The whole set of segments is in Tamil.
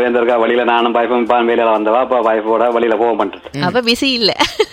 வேந்திருக்கா வழியில நானும் வைஃபும் இப்போ வேலையில வந்தவா அப்போ வைஃபோட வழியில போக மாட்டேன் அப்ப பிஸி இல்ல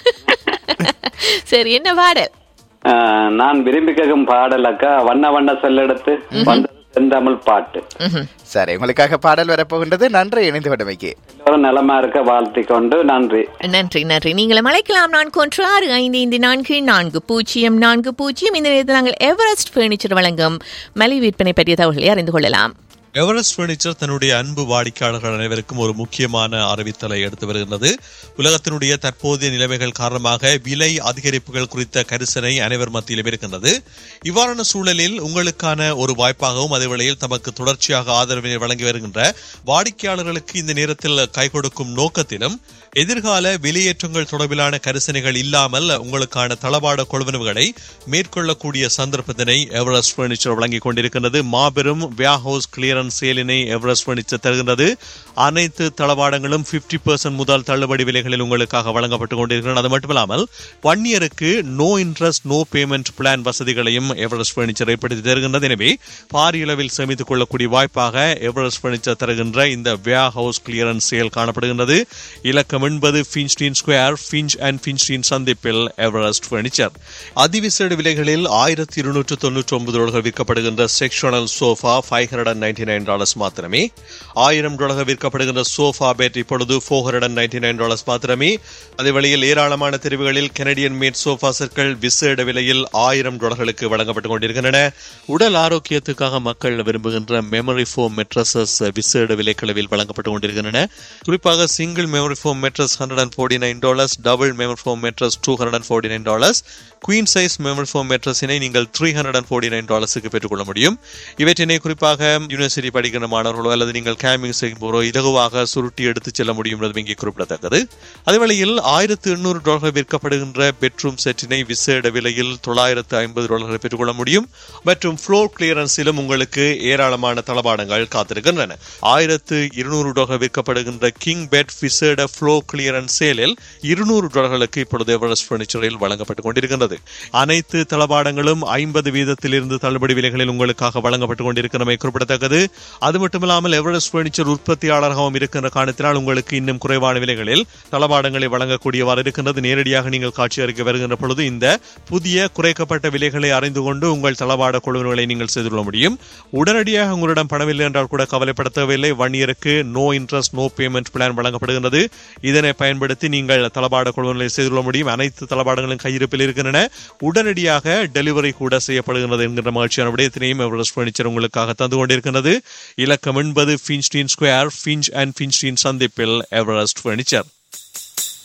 சரி என்ன பாடல் ஆஹ், நான் விரும்பி கேட்கும் பாடல் அக்கா வண்ண வண்ண செல்லெடுத்து வந்தது செந்தமிழ் பாட்டு ம்ஹும். சரி உங்களுக்காக பாடல் வரப்போகின்றது நன்றி இணைந்து விட்டமைக்கு எல்லோரும் நலமா இருக்க வாழ்த்தி கொண்டு நன்றி நன்றி நன்றி நீங்களும் அழைக்கலாம் நான் கொன்று ஆறு ஐந்து ஐந்து நான்கு நான்கு பூஜ்ஜியம் நான்கு பூஜ்ஜியம் இந்த நேரத்தில் நாங்கள் எவரெஸ்ட் பர்னிச்சர் வழங்கும் மலிவு விற்பனை பற்றிய தகவல்களை அறிந்து கொள்ளலாம் எவரெஸ்ட் பர்னிச்சர் தன்னுடைய அன்பு வாடிக்கையாளர்கள் அனைவருக்கும் ஒரு முக்கியமான அறிவித்தலை எடுத்து வருகின்றது உலகத்தினுடைய தற்போதைய நிலைமைகள் காரணமாக விலை அதிகரிப்புகள் குறித்த கரிசனை அனைவர் மத்தியிலும் இருக்கின்றது இவ்வாறான சூழலில் உங்களுக்கான ஒரு வாய்ப்பாகவும் அதே வேளையில் தமக்கு தொடர்ச்சியாக ஆதரவினை வழங்கி வருகின்ற வாடிக்கையாளர்களுக்கு இந்த நேரத்தில் கை கொடுக்கும் நோக்கத்திலும் எதிர்கால வெளியேற்றங்கள் தொடர்பிலான கரிசனைகள் இல்லாமல் உங்களுக்கான தளபாட கொள்வனவுகளை மேற்கொள்ளக்கூடிய சந்தர்ப்பத்தினை எவரெஸ்ட் பர்னிச்சர் வழங்கிக் கொண்டிருக்கின்றது மாபெரும் வியாஹவுஸ் கிளியரன்ஸ் சேலினை எவரெஸ்ட் பர்னிச்சர் தருகின்றது அனைத்து தளவாடங்களும் 50% முதல் தள்ளுபடி விலைகளில் உங்களுக்காக வழங்கப்பட்டுக் கொண்டிருக்கின்றன அது மட்டுமில்லாமல் ஒன் இயருக்கு no interest no payment plan வசதிகளையும் எவரெஸ்ட் பர்னிச்சர் ஏற்படுத்தி தருகின்றது எனவே பாரிய அளவில் சேமித்துக் கொள்ளக்கூடிய வாய்ப்பாக எவரெஸ்ட் பர்னிச்சர் தருகின்ற இந்த வியா ஹவுஸ் கிளியரன்ஸ் சேல் காணப்படுகின்றது இலக்கம் என்பது ஃபின்ஸ்டீன் ஸ்கொயர் ஃபின்ச் அண்ட் ஃபின்ஸ்டீன் சந்திப்பில் எவரெஸ்ட் பர்னிச்சர் அதிவிசேட விலைகளில் ஆயிரத்தி இருநூற்று தொன்னூற்றி ஒன்பது டாலர்கள் விற்கப்படுகின்ற sectional sofa five hundred and ninety nine dollars மாத்திரமே ஆயிரம் டாலர்கள் விற்கப்படுகின்ற சோஃபா பேட் இப்பொழுது four hundred and ninety nine dollars மாத்திரமே அதே வழியில் ஏராளமான தெரிவுகளில் கனடியன் மேட் சோஃபா சர்க்கிள் விசேட விலையில் ஆயிரம் டாலர்களுக்கு வழங்கப்பட்டுக் கொண்டிருக்கின்றன உடல் ஆரோக்கியத்துக்காக மக்கள் விரும்புகின்ற மெமரி ஃபோம் மெட்ரஸஸ் விசேட விலைக்களவில் வழங்கப்பட்டுக் கொண்டிருக்கின்றன குறிப்பாக single memory foam mattress hundred and forty nine dollars double memory foam mattress two hundred and forty nine dollars queen size memory foam மெட்ரஸினை நீங்கள் three hundred and forty nine டாலர்ஸுக்கு பெற்றுக்கொள்ள முடியும் இவற்றினை குறிப்பாக யூனிவர்சிட்டி படிக்கிற மாணவர்களோ அல்லது நீங்கள் கேம்பிங் செய்யும் போதோ இலகுவாக சுருட்டி எடுத்துச் செல்ல முடியும் என்பது இங்கே குறிப்பிடத்தக்கது அதேவேளையில் ஆயிரத்து எண்ணூறு டாலர்கள் விற்கப்படுகின்ற பெட்ரூம் செட்டினை விசேட விலையில் தொள்ளாயிரத்து ஐம்பது டாலர்களை பெற்றுக்கொள்ள முடியும் மற்றும் ஃப்ளோர் கிளியரன்ஸிலும் உங்களுக்கு ஏராளமான தளபாடங்கள் காத்திருக்கின்றன ஆயிரத்து இருநூறு டாலர் விற்கப்படுகின்ற கிங் பெட் விசேட ஃப்ளோ கிளியரன்ஸ் சேலில் இருநூறு டாலர்களுக்கு இப்பொழுது எவரெஸ்ட் பர்னிச்சரில் வழங்கப்பட்டுக் கொண்டிருக்கின்றது அனைத்து தளபாடங்களும் ஐம்பது வீதத்திலிருந்து தள்ளுபடி விலைகளில் உங்களுக்காக வழங்கப்பட்டுக் கொண்டிருக்கிறமை குறிப்பிடத்தக்கது அது மட்டுமில்லாமல் எவரெஸ்ட் பர்னிச்சர் உற்பத்தியாளராகவும் இருக்கின்ற காரணத்தினால் உங்களுக்கு இன்னும் குறைவான விலைகளில் தளபாடங்களை வழங்கக்கூடியவாறு இருக்கின்றது நேரடியாக நீங்கள் காட்சி அறிக்கை வருகின்ற பொழுது இந்த புதிய குறைக்கப்பட்ட விலைகளை அறிந்து கொண்டு உங்கள் தளபாட கொள்வனங்களை நீங்கள் செய்து கொள்ள முடியும் உடனடியாக உங்களிடம் பணமில்லை என்றால் கூட கவலைப்பட தேவையில்லை ஒன் இயருக்கு no interest no payment plan வழங்கப்படுகின்றது இதனை பயன்படுத்தி நீங்கள் தளபாட கொள்வனங்களை செய்து கொள்ள முடியும் அனைத்து தளபாடங்களும் கையிருப்பில் இருக்கின்றன உடனடியாக டெலிவரி கூட செய்யப்படுகிறது என்கின்ற மகிழ்ச்சியான விடயத்தினையும் எவரெஸ்ட் பர்னிச்சர் உங்களுக்காக தந்து கொண்டிருக்கின்றது இலக்கம் என்பது ஃபின்ஸ்டீன் ஸ்கொயர் ஃபின்ச் அண்ட் ஃபின்ஸ்டீன் சந்திப்பில் எவரெஸ்ட் பர்னிச்சர்